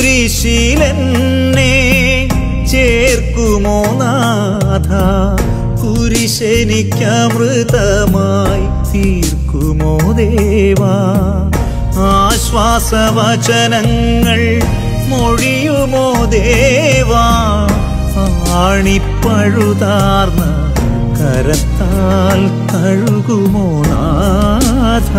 കുരിശിലെന്നെ ചേർക്കുമോ നാഥ കുരിശെനിക്കമൃതമായി തീർക്കുമോ ദേവാ ആശ്വാസവചനങ്ങൾ മൊഴിയുമോ ദേവാ ആണിപ്പഴുതാർന്ന കരത്താൽ കഴുകുമോ നാഥ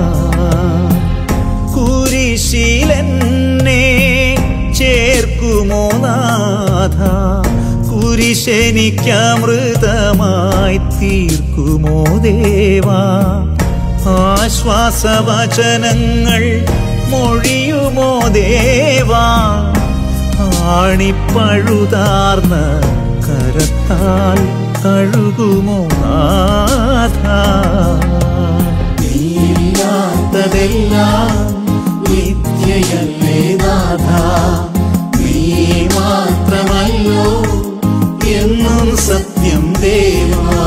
കുരിശിലെന്നെ ചേർക്കുമോ നാഥ കുരിശെനിക്കമൃതമായി തീർക്കുമോ ദേവാ ആശ്വാസവചനങ്ങൾ മൊഴിയുമോ ദേവാ ആണിപ്പഴുതാർന്ന കരത്താൽ കഴുകുമോ നാഥ നീയില്ലാത്തതെല്ലാം നിത്യയല്ലേ നാഥ നീ മാത്രമല്ലോ എന്നും സത്യം ദേവാ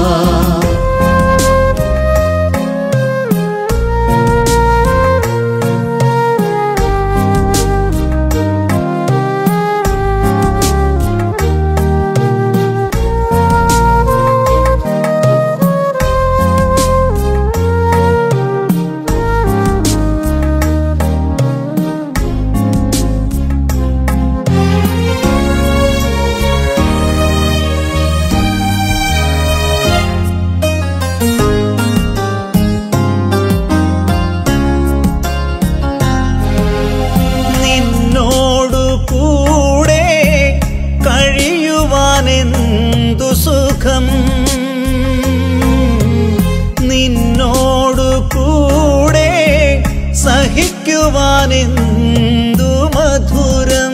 നിന്നോടു കൂടെ കഴിയുവാനെന്തു സുഖം നിന്നോടു കൂടെ സഹിക്കുവാനെന്തു മധുരം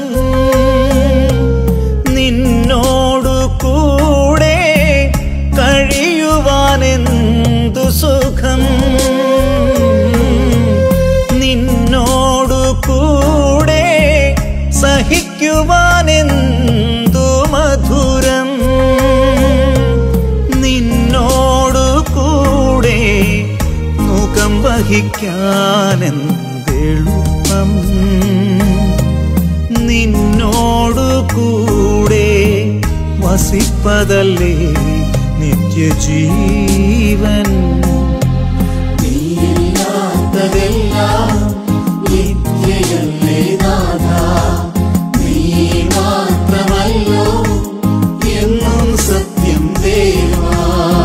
നിന്നോടു കൂടെ കഴിയുവാനെന്തു സുഖം നിന്നോടു കൂടെ സഹിക്കുവാനെന്തു മധുരം നിന്നോടു കൂടെ മുഖം വഹിക്കാനെന്തെളുപ്പം നിന്നോടു കൂടെ വസിപ്പതല്ലേ നിത്യജീവൻ നീയില്ലാത്തതെല്ലാം നിത്യയല്ലേ നാഥ നീ മാത്രമല്ലോ എന്നും സത്യം ദേവാ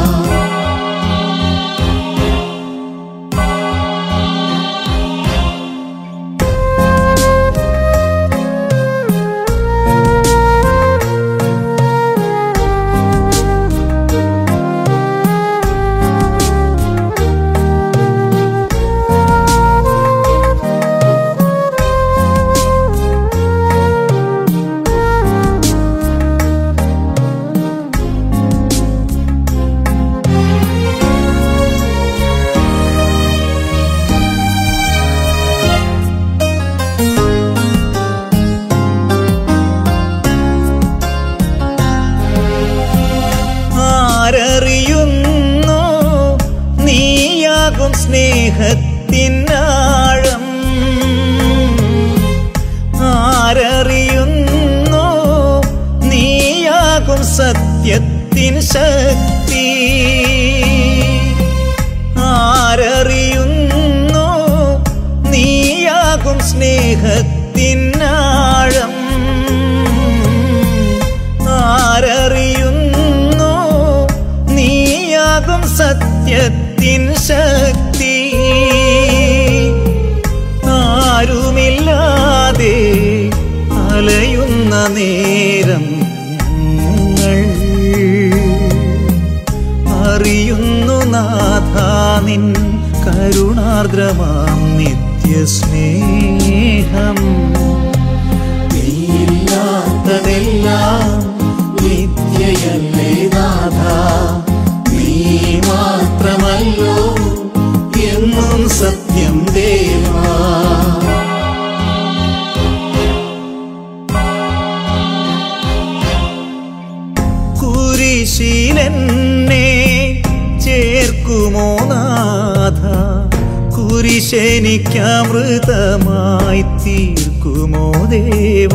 ആരറിയുന്നു നീയാകും സ്നേഹത്തിനാഴം ആരറിയുന്നു നീയാകും സത്യത്തിൻ ശക്തി ആരറിയുന്നു നീയാകും സ്നേഹത്തിനാഴം ആരറിയുന്നു നീയാകും സത്യത്തിൻ ശക്തി ആരുമില്ലാതെ അലയുന്ന നേരം ഞങ്ങൾ അറിയുന്നു നാഥ നിൻ കരുണാർദ്രമാം നിത്യസ്നേഹം നീയില്ലാത്തതെല്ലാം നിത്യയല്ലേ നാഥ നീ മാത്രമല്ലോ എന്നും സത്യം ദേവാ കുരിശിലെന്നെ ചേർക്കുമോ നാഥ കുരിശെനിക്കമൃതമായി തീർക്കുമോ ദേവ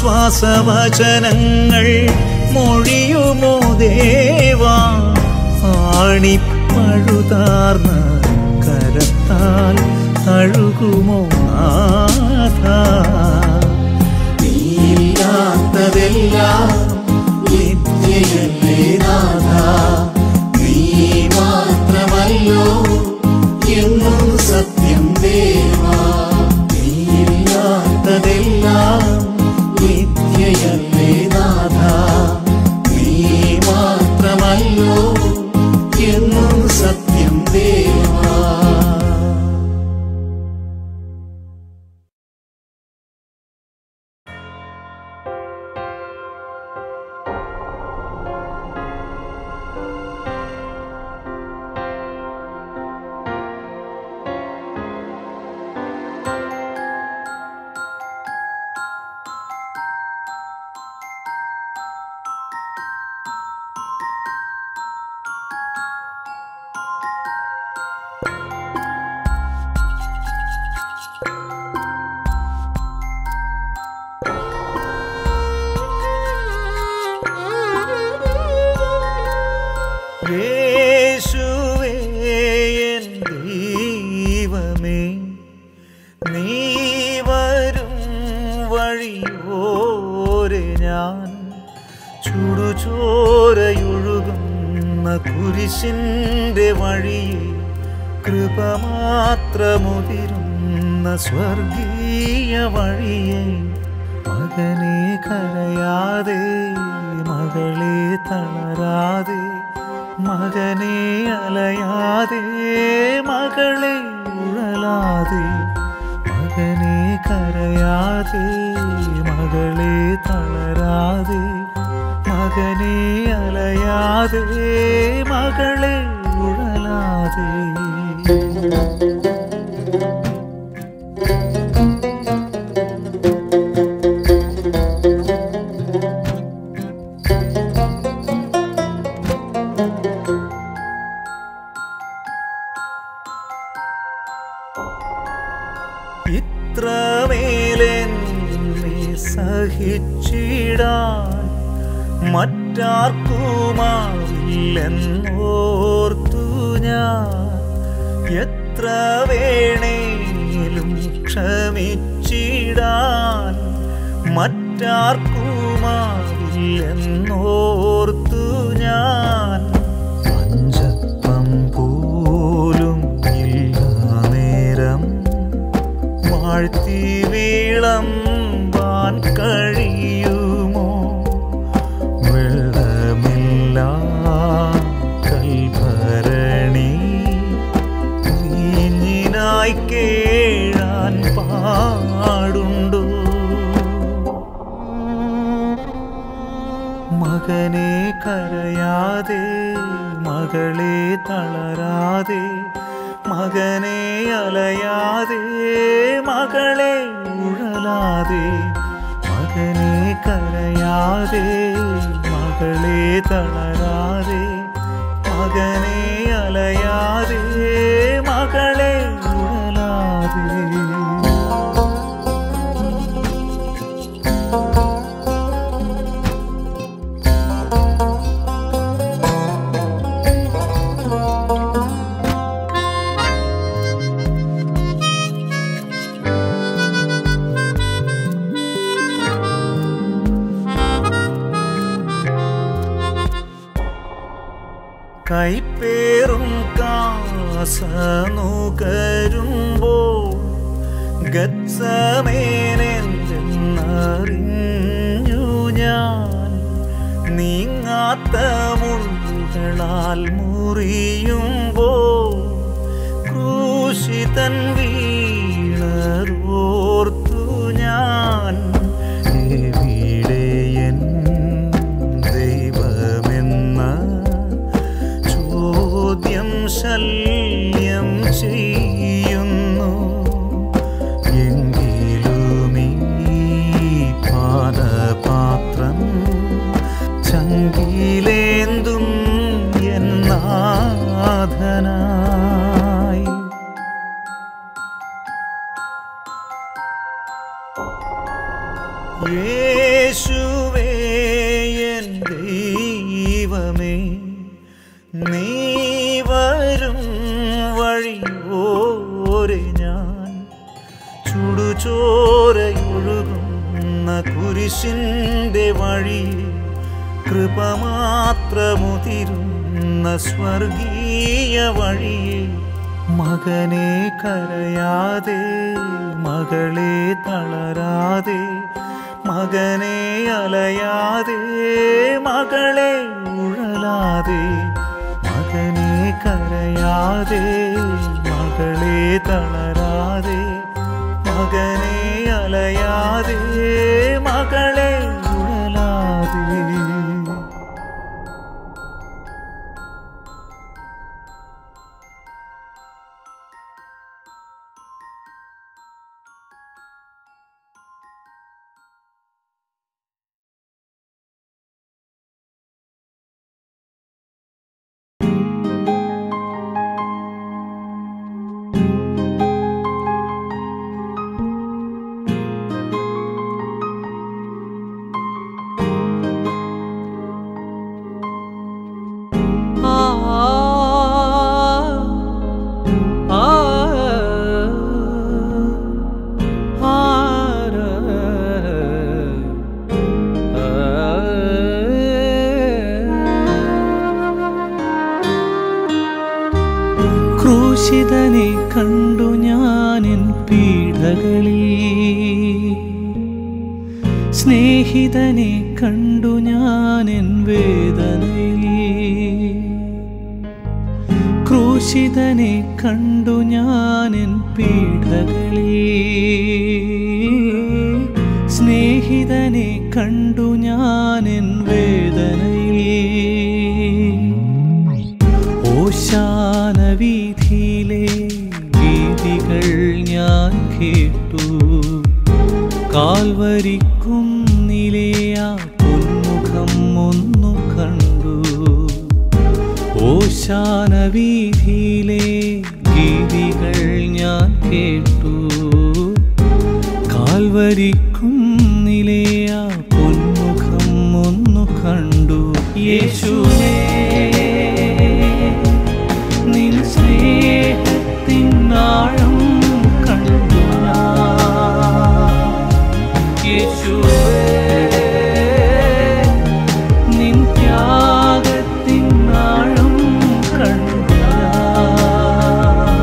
ആശ്വാസവചനങ്ങൾ മൊഴിയുമോ ദേവാ ആണിപ്പഴുതാർന്ന കരത്താൽ തഴുകുമോ നാഥ നീയില്ലാത്തതെല്ലാം നിത്യയല്ലേ നാഥ നീ മാത്രമല്ലോ എന്നും സത്യം ദേവാ നീയില്ലാത്തതെല്ലാം നിത്യയല്ലേ നാഥ നീ മാത്രമല്ലോ എന്നും സത്യം ദേവാ യേശുവേ എൻ ദൈവമേ നീ വരും വഴിയോരെ ഞാൻ ചുടുചോരയൊഴുകുന്ന കുരിശിൻ്റെ വഴിയെ കൃപ മാത്രമുതിരുന്ന സ്വർഗീയ വഴിയെ മകനെ കരയാതെ മകളെ തളരാതെ മകനെ അലയാതെ മകളെ ഉഴലാതെ മകനെ കരയാതെ മകളെ തളരാതെ മകനെ അലയാതെ മകളെ ഉഴലാതെ ഇത്രമേലെന്നെ സഹിച്ചിടാൻ മറ്റാർക്കുമാവില്ലെന്നോർത്തു ഞാൻ എത്ര വേണേലും ക്ഷമിച്ചിടാൻ മറ്റാർക്കുമാവില്ലെന്നോർത്തു ഞാൻ പഞ്ചപ്പം പോലും ഇല്ല നേരം വാഴ്ത്തി വീളമ്പാൻ കഴിയുമോ വെള്ളമില്ല കൽഭരണി വീഞ്ഞിനായി കേഴാൻ പാടുണ്ടോ മകനെ കരയാതെ മകളെ തളരാതെ മകനെ അലയാതെ മകളെ ഉഴലാതെ മകനെ കരയാതെ മകളെ തളരാതെ മകനെ അലയാതെ മകളെ ഉഴലാതെ കൈപ്പേറും കാസനുകരുമ്പോൾ ഗത്സമേനെന്തെന്നറിഞ്ഞു ഞാൻ നീങ്ങാത്ത മുള്ളുകളാൽ മുറിയുമ്പോൾ ക്രൂശിതൻ വീണതോർത്തു ഞാൻ എവിടെയൻ ദൈവമെന്ന ചോദ്യം ശല്യം ചെയ്യുന്നു എങ്കിലുമീ പാദപാത്രം ചങ്കിലേന്തും എന്നാഥനായി യേശുവേ എൻ ദൈവമേ നീ വരും വഴിയോരെ ഞാൻ ചുടുചോരയൊഴുകുന്ന കുരിശിൻ്റെ വഴി കൃപമാത്രമുതിരുന്ന സ്വർഗീയ വഴിയെ മകനെ കരയാതെ മകളെ തളരാതെ മകനെ അലയാതെ മകളെ ഉഴലാതെ മകനെ കരയാതെ മകളെ തളരാതെ മകനെ അലയാതെ മകളെ ഉഴലാതെ ക്രൂശിതനെ കണ്ടു ഞാനെൻ പീഡകളിൽ സ്നേഹിതനെ കണ്ടു ഞാനെൻ വേദനയിൽ ക്രൂശിതനെ കണ്ടു ഞാനെൻ പീഡകളിൽ സ്നേഹിതനെ കണ്ടു ഞാനെൻ വേദനയിൽ ഓശാന വീഥിയിലെ ഗീതികൾ ഞാൻ കേട്ടു കാൽവരിക്കുന്നിലെ ആ പൊന്മുഖം ഒന്നു കണ്ടു ഓശാന വീഥിയിലെ ഗീതികൾ ഞാൻ കേട്ടു കാൽവരിക്കുന്നിലെ ആ പൊന്മുഖം ഒന്നു കണ്ടു യേശുവേ നിൻ സ്നേഹത്തിൻ ആഴം കണ്ടു ഞാൻ. യേശുവേ നിൻ ത്യാഗത്തിൻ ആഴം കണ്ടു ഞാൻ.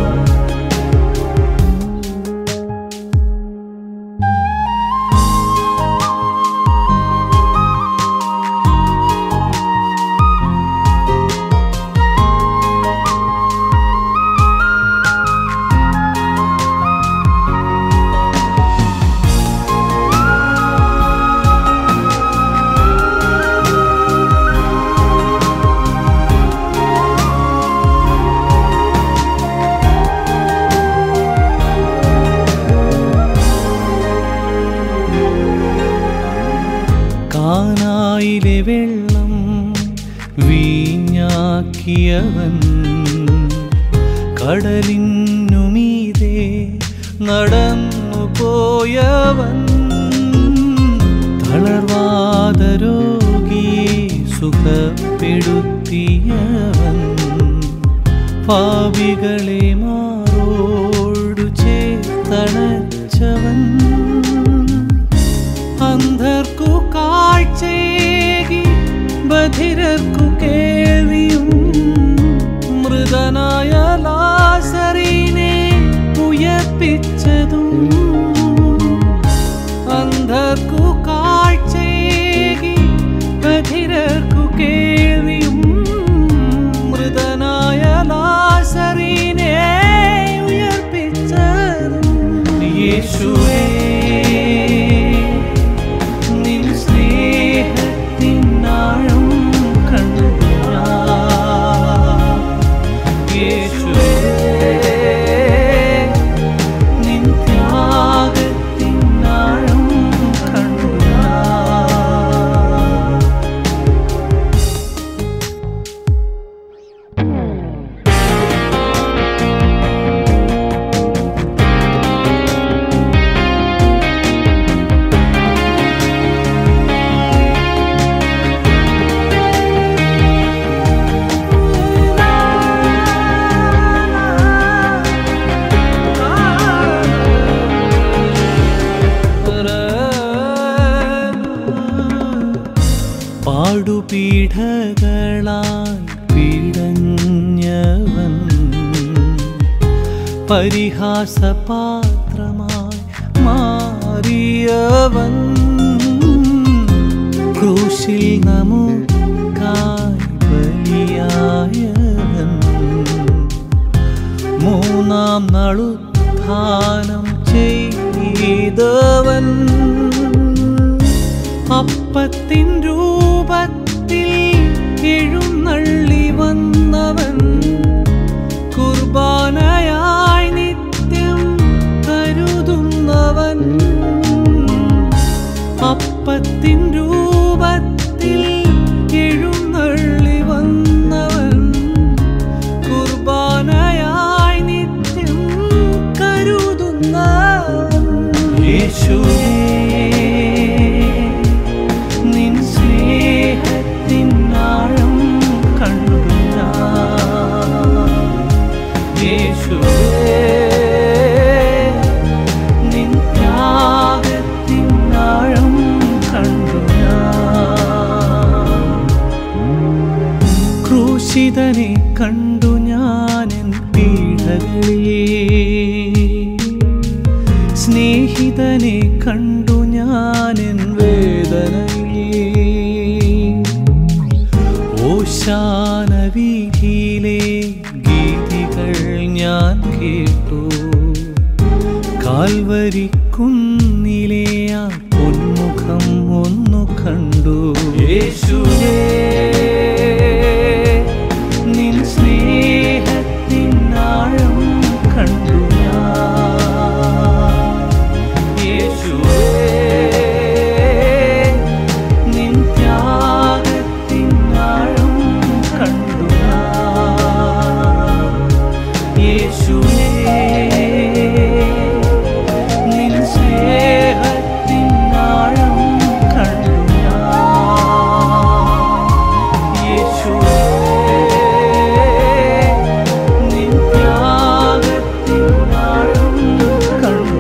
കാനായിലെ വെള്ളം വീഞ്ഞാക്കിയവൻ കടലിനുമീതെ നടന്നു പോയവൻ തളർവാദ രോഗിയെ സുഖപ്പെടുത്തിയവൻ പാപികളെ മാറോടു ചേർത്തണച്ചവൻ അന്ധർക്കു കാഴ്ചയേകി ബധിരർക്കു കേൾവിയും മൃതനായ ലാസറിനെ ഉയർപ്പിച്ചതും അന്ധർക്കു കാഴ്ചയേകി ബധിരർക്കു കേൾവിയും മൃതനായ ലാസറിനെ പാടുപീഠകളാൽ പീഡഞ്ഞവൻ പരിഹാസപാത്രമായി മാറിയവൻ ക്രൂശിൽ നമുക്കായി ബലിയായവൻ മൂന്നാം നളുത്ഥാനം ചെയ്തവൻ അപ്പത്തിൻ രൂപത്തിൽ എഴുന്നള്ളി വന്നവൻ കുർബാനയായി നിത്യം കരുതുന്നവൻ അപ്പത്തിൻ രൂപത്തിൽ എഴുന്നള്ളി വന്നവൻ കുർബാനയായി നിത്യം കരുതുന്നവൻ യേശുവേ നിൻ സ്നേഹത്തിൻ ആഴം കണ്ടു ഞാൻ യേശുവേ നിൻ ത്യാഗത്തിൻ ആഴം കണ്ടു ഞാൻ ക്രൂശിതനെ കണ്ടു ഞാനെൻ പീഡകളിൽ സ്നേഹിതനെ കണ്ടു ഞാനെൻ വേദനയിൽ ഓശാന വീതിയിലെ ഗീതികൾ ഞാൻ കേട്ടു കാൽവരി കുന്നിലെ ആ പൊന്മുഖം ഒന്നു കണ്ടു യേശുവേ നിൻ സ്നേഹത്തിൻ ആഴം കണ്ടു ഞാൻ യേശുവേ നിൻ ത്യാഗത്തിൻ ആഴം കണ്ടു ഞാൻ യേശുവേ നിൻ സ്നേഹത്തിൻ ആഴം കണ്ടു ഞാൻ യേശുവേ നിൻ ത്യാഗത്തിൻ ആഴം കണ്ടു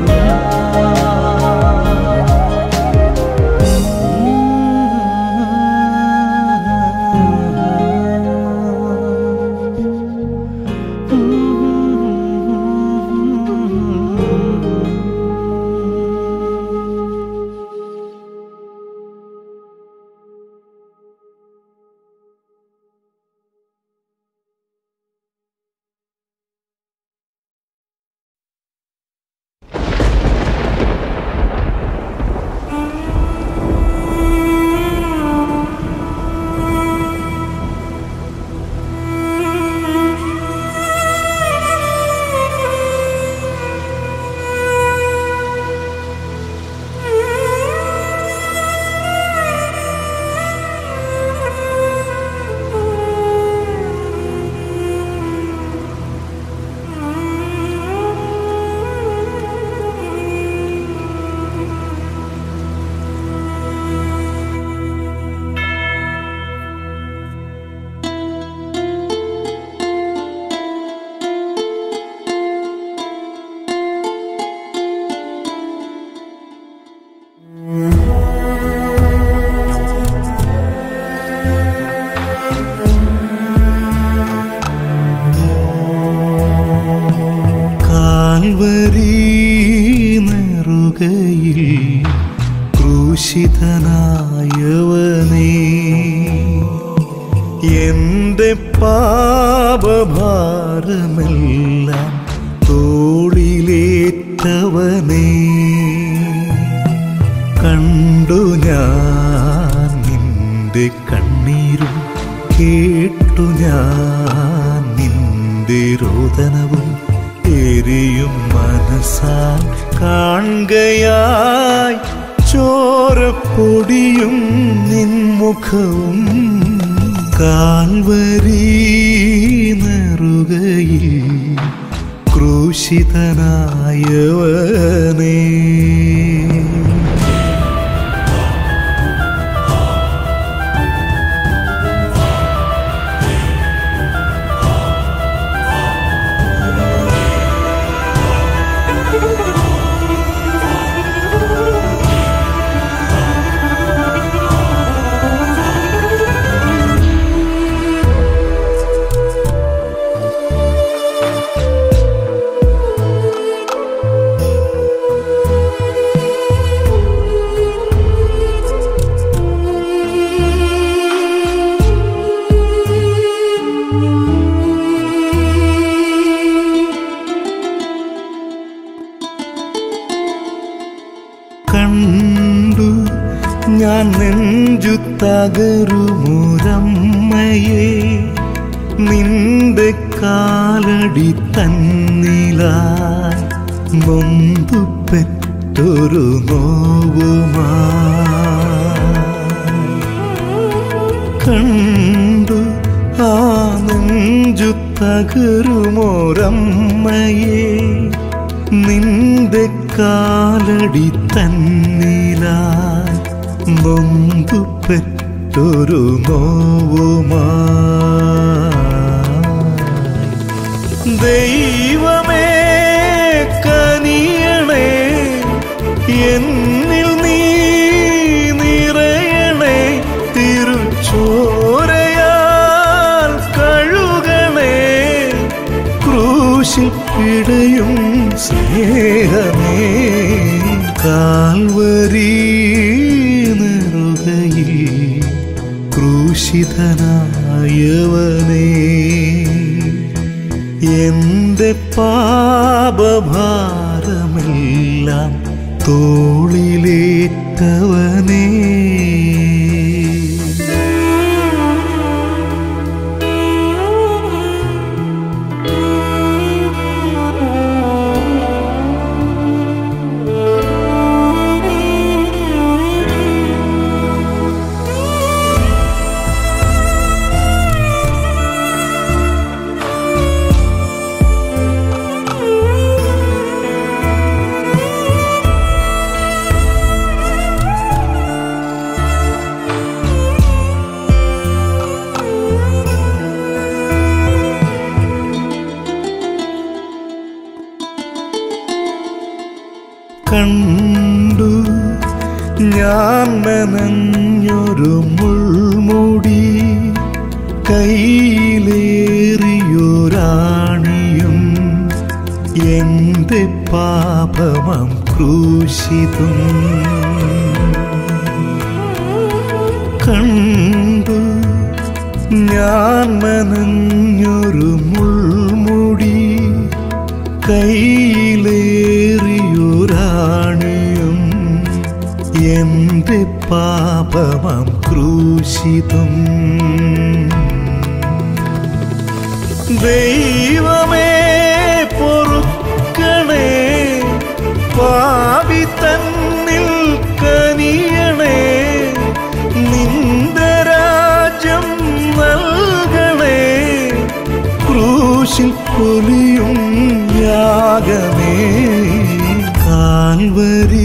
കാൽവരി നെറുകയിൽ ക്രൂശിതനായവനേ എന്റെ പാപഭാരമെല്ലാം തോളിലേറ്റവനേ കണ്ടു ഞാൻ നിന്റെ കണ്ണീരും കേട്ടു ഞാൻ നിന്റെ രോദനവും എരിയും മനസ്സാൽ കാണുകയായി ചോരപ്പൊടിയും നിൻമുഖവും കാൽവരി നെറുകയിൽ ക്രൂശിതനായവനേ Thank കണ്ടു ഞാൻ നെഞ്ചു തകരുമുരമ്മയെ നിന്റെ കാലടി തന്നിലായി നൊന്തു പെറ്റൊരു നോവുമാ കണ്ടു ആ നെഞ്ചു തകരുമോരമ്മയെ നിന്റെ കാലടി തന്നിലായി നൊന്തു പെറ്റൊരു നോവുമാ ദൈവമേ കനിയണേ എന്നിൽ നീ നിറയണേ തിരുച്ചോരയാൽ കഴുകണേ ക്രൂശിൽ പിടയും സ്നേഹമേ കാൽവരി നെറുകയിൽ ക്രൂശിതനായവനേ എന്റെ പാപഭാരമെല്ലാം തോളിലേറ്റവനേ കണ്ടു ഞാൻ നനഞ്ഞൊരു മുൾമുടി കയ്യിലേറിയൊരാണിയും എന്റെ പാപമം ക്രൂശിതും കണ്ടു ഞാൻ നനഞ്ഞൊരു മുൾമുടി കയ്യിലേറിയൊരാണിയും എന്റെ പാപമം ക്രൂശിതും ദൈവമേ പൊറുക്കണേ പാപി തന്നിൽ കനിയണേ നിന്റെ രാജ്യം നൽകണേ ക്രൂശിൽ പൊലിയും യാഗമേ കാൽവരി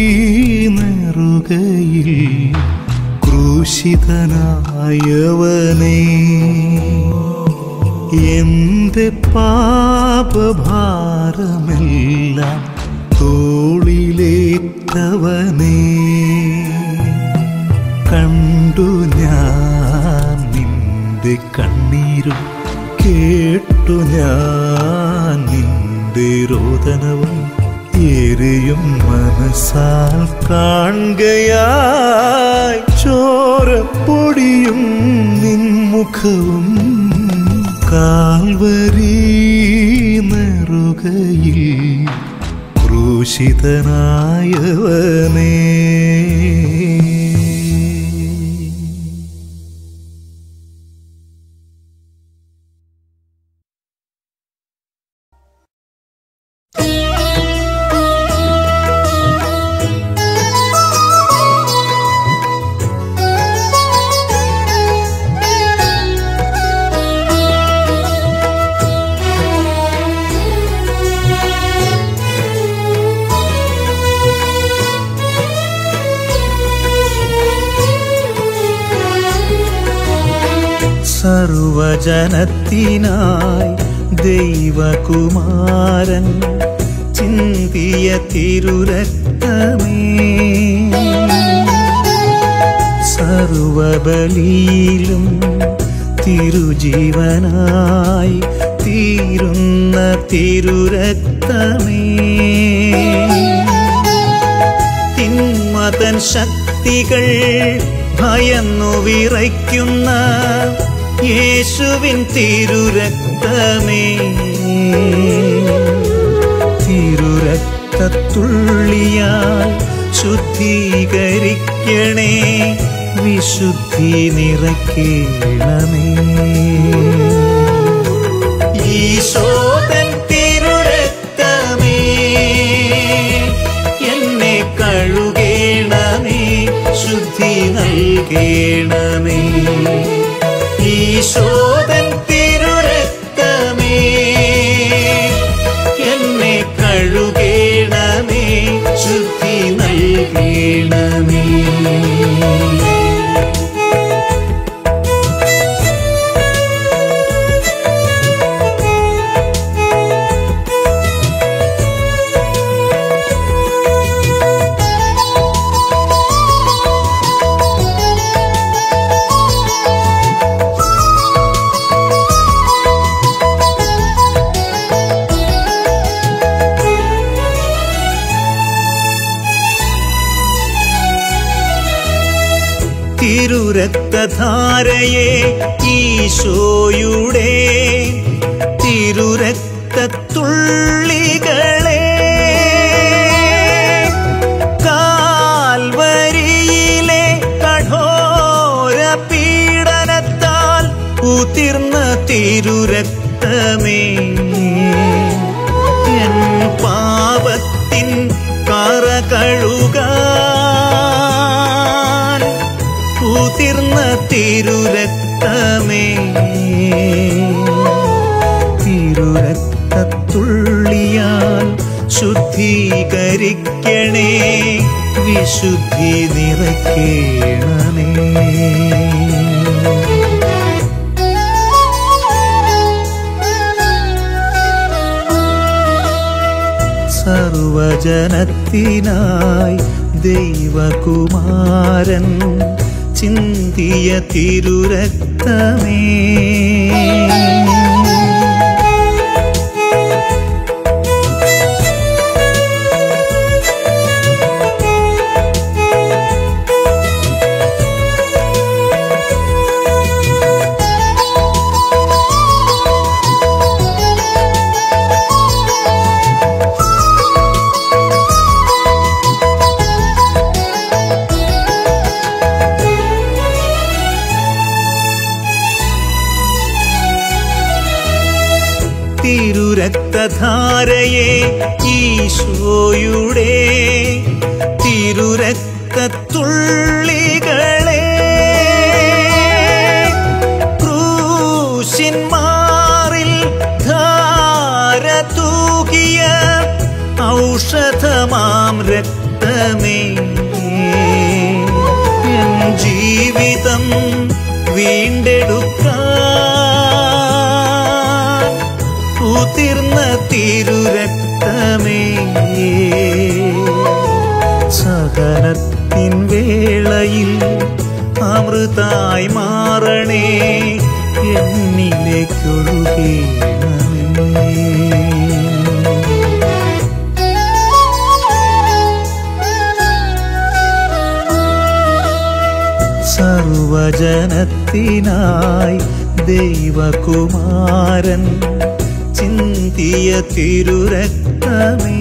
നെറുകയിൽ ക്രൂശിതനായവനേ എന്റെ പാപഭാരമെല്ലാം തോളിലേറ്റവനേ കണ്ടു ഞാൻ നിന്റെ കണ്ണീരും കേട്ടു ഞാൻ നിന്റെ രോദനവും എരിയും മനസ്സാൽ കാണുകയായി ചോരപ്പൊടിയും നിൻമുഖവും കാൽവരി നെറുകയിൽ ക്രൂശിതനായവനേ സർവജനത്തിനായി ദൈവകുമാരൻ ചിന്തിയ തിരുരക്തമേ സർവബലിയിലും തിരുജീവനായി തീരുന്ന തിരുരക്തമേ തിന്മതൻ ശക്തികൾ ഭയന്നു വിറയ്ക്കുന്ന യേശുവിൻ തിരുരക്തമേ തിരുരക്തത്തുള്ളിയാൽ ശുദ്ധീകരിക്കണേ വിശുദ്ധി നിറയ്ക്കണമേ ഈശോതൻ തിരുരക്തമേ എന്നെ കഴുകേണമേ ശുദ്ധി നൽകേണമേ ഈശോതൻ തിരുരക്തമേ എന്നെ കഴുകേണമേ ശുദ്ധി നൽകേണമേ തിരുരക്തധാരയെ ഈശോയുടെ തിരുരക്തത്തുള്ളികളെ കാൽവരിയിലെ കഠോര പീഡനത്താൽ ഉതിർന്ന തിരുരക്തമേ എൻ പാപത്തിൻ കറ കഴുകാൻ ഉതിർന്ന തിരുരക്തമേ തിരുരക്തത്തുള്ളിയാൽ ശുദ്ധീകരിക്കണേ വിശുദ്ധി നിറയ്ക്കണമേ സർവജനത്തിനായി ദൈവകുമാരൻ ചിന്തിയ തിരുരക്തമേ തിരുരക്തധാരയെ ഈശോയുടെ തിരുരക്തത്തുള്ളികളെ ക്രൂശിന്മാറിൽ ധാര തൂകിയ ഔഷധമാം രക്തമേ എൻ ജീവിതം വീണ്ടെടുക്കാൻ ഉതിർന്ന തിരുരക്തമേ സഹനത്തിൻ വേളയിൽ അമൃതായി മാറണേ എന്നിലേക്കൊഴുകേണമേ സർവജനത്തിനായി ദൈവകുമാരൻ ചിന്തിയ തിരുരക്തമേ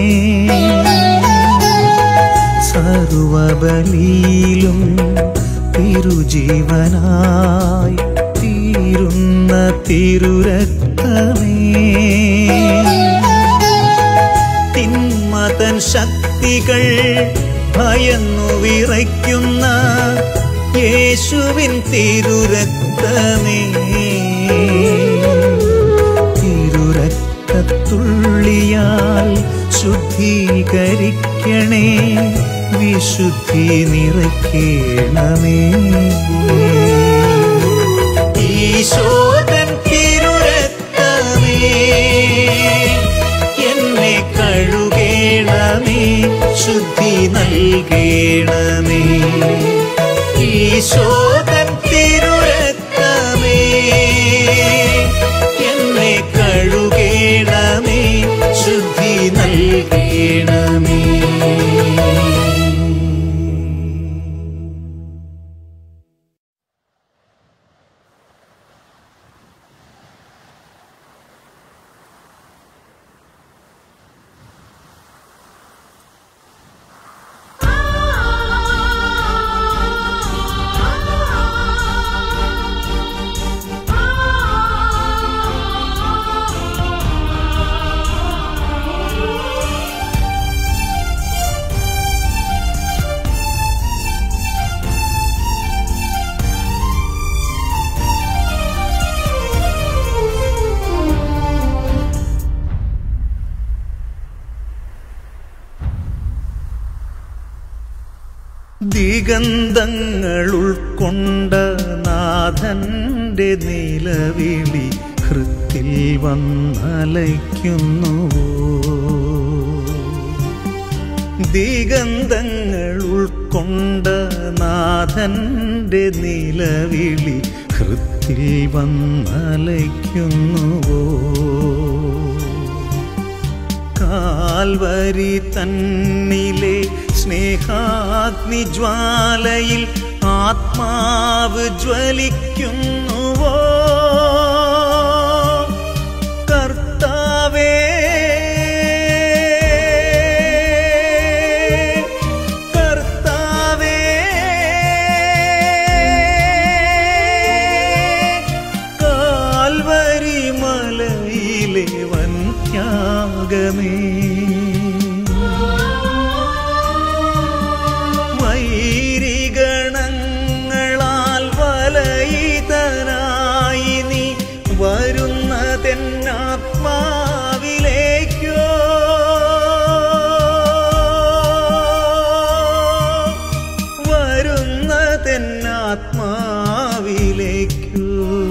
സർവബലിയിലും തിരുജീവനായി തീരുന്ന തിരുരക്തമേ തിന്മതൻ ശക്തികൾ ഭയന്നു വിറയ്ക്കുന്ന യേശുവിൻ തിരുരക്തമേ തിരുരക്തത്തുള്ളിയാൽ ശുദ്ധീകരിക്കണേ വിശുദ്ധി നിറയ്ക്കണമേ ഈശോതൻ തിരുരക്തമേ എന്നെ കഴുകേണമേ ശുദ്ധി നൽകേണമേ ഈശോതൻ തിരുരക്തമേ എന്നെ കഴുകേണമേ ശുദ്ധി നൽകേണമേ ആ ദിഗന്ധങ്ങൾ ഉൾക്കൊണ്ട നാഥന്റെ നിലവിളി ഹൃത്തിൽ വന്നലയ്ക്കുന്നുവോ ദിഗന്ധങ്ങൾ ഉൾക്കൊണ്ട നാഥന്റെ നിലവിളി ഹൃത്തിൽ വന്നലയ്ക്കുന്നുവോ കാൽവരി തന്നിലെ സ്നേഹാഗ്നി ജ്വാലയിൽ ആത്മാവ് ജ്വലിക്കുന്നുവോ കർത്താവേ കർത്താവേ കാൽവരി മലയിലെ വൻ ത്യാഗമേ വൈരിഗണങ്ങളാൽ വലയിതനായി നീ വരുന്നതെന്നാത്മാവിലേക്കോ വരുന്നതെന്നാത്മാവിലേക്കോ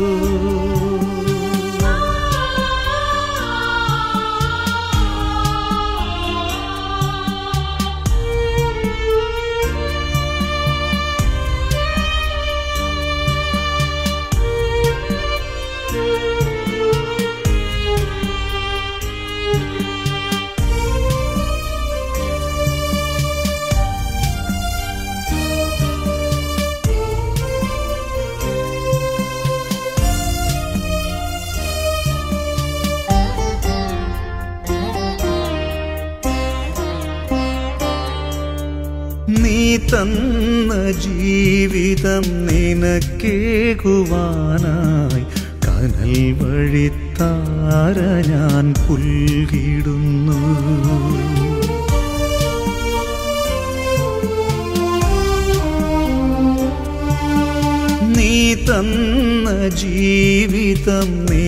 നീ തന്ന ജീവിതം നിനക്കേകുവാനായി കനൽ വഴിത്താര ഞാൻ പുൽകിടുന്നു നീ തന്ന ജീവിതം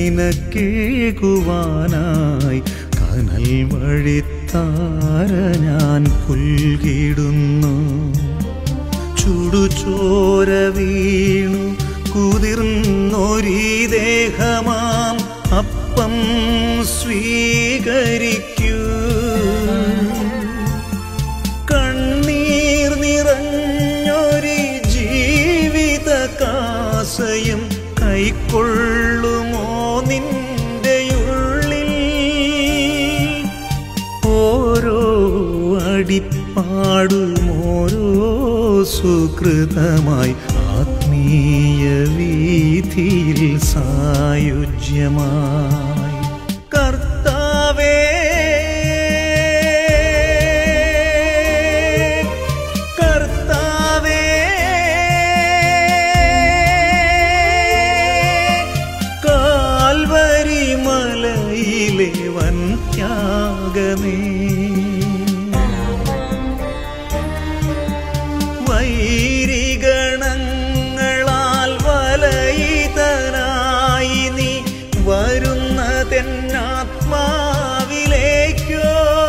നിനക്കേകുവാനായി കനൽ വഴിത്താര ഞാൻ പുൽകിടുന്നു ചുടുചോര വീണു കുതിർന്നൊരീ ദേഹമാം അപ്പം സ്വീകരിക്കൂ കണ്ണീർ നിറഞ്ഞൊരു ജീവിത കാസയും കൈക്കൊള്ളുമോ നിന്റെ ഉള്ളിൽ ഓരോ അടിപ്പാടും ഓരോ സുഹൃതമായി ആത്മീയ വീതിയിൽ സായുജ്യമായി കർത്താവേ കർത്താവേ കാൽവരി മലയിലെ വൻ ത്യാഗമേ വൈരിഗണങ്ങളാൽ വലയിതനായി നീ വരുന്നതെന്നാത്മാവിലേക്കോ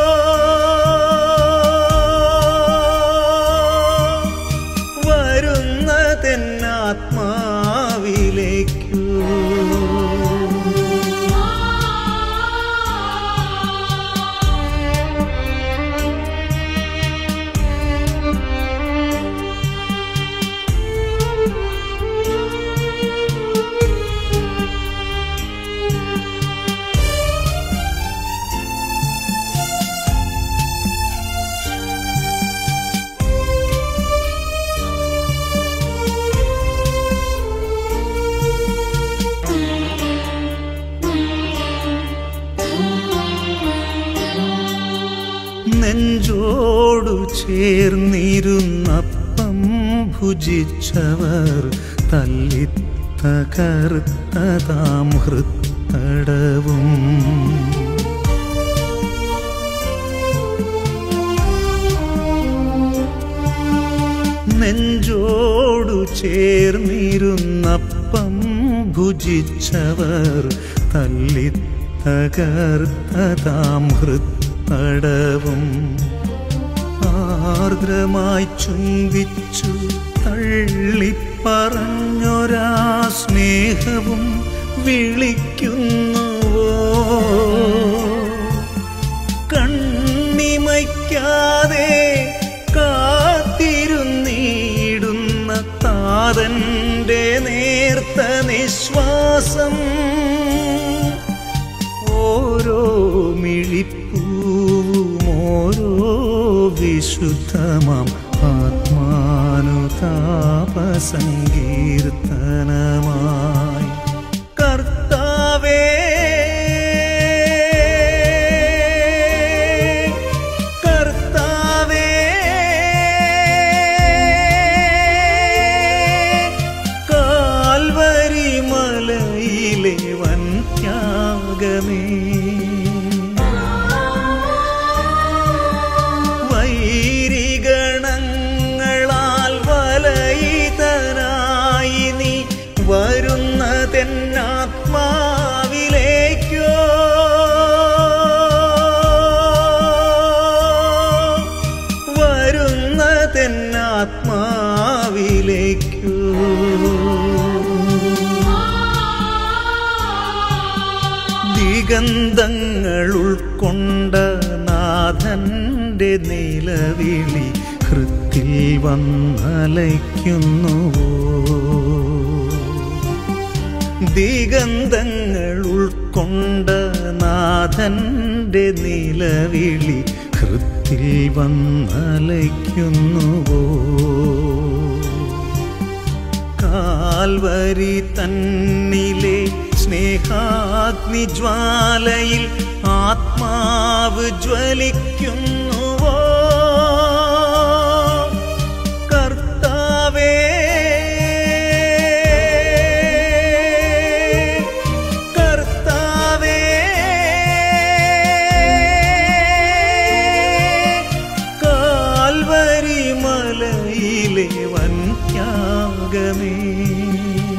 വരുന്നതെന്നാത്മാവിലേക്കോ നെഞ്ചോടു ചേർന്നിരുന്നപ്പം ഭുജിച്ചവർ തല്ലിത്തകർത്തതാം ഹൃത്തടവും നെഞ്ചോടു ചേർന്നിരുന്നപ്പം ഭുജിച്ചവർ തല്ലിത്തകർത്തതാം ഹൃത്തടവും ആ ആർദ്രമായി ചുംബിച്ചു തള്ളിപ്പറഞ്ഞൊരാ സ്നേഹവും വിളിക്കുന്നുവോ കണ്ണിമയ്ക്കാതെ കാത്തിരുന്നിടുന്ന താതന്റെ നേർത്ത നിശ്വാസം ഓരോ മിഴിപ്പൂവും ഓരോ വിശുദ്ധമാം ആത്മാനുതാപസങ്കീർത്തനമായി കർത്താവേ കർത്താവേ കാൽവരി മലയിലെ വൻ ത്യാഗമേ വൈരിഗണങ്ങളാൽ വലയിതനായി നീ വരുന്നതെന്നാത്മാവിലേക്കോ വരുന്നതെന്നാത്മാവിലേക്കോ ദിഗന്ധങ്ങൾ ഉൾക്കൊണ്ട നാഥന്റെ നിലവിളി ഹൃത്തിൽ വന്നലയ്ക്കുന്നുവോ ദിഗന്ധങ്ങൾ ഉൾക്കൊണ്ട നാഥന്റെ നിലവിളി ഹൃത്തിൽ വന്നലയ്ക്കുന്നുവോ കാൽവരി തന്നിലെ സ്നേഹാഗ്നി ജ്വാലയിൽ ആത്മാവ് ജ്വലിക്കുന്നുവോ കർത്താവേ കർത്താവേ കാൽവരി മലയിലെ വൻ ത്യാഗമേ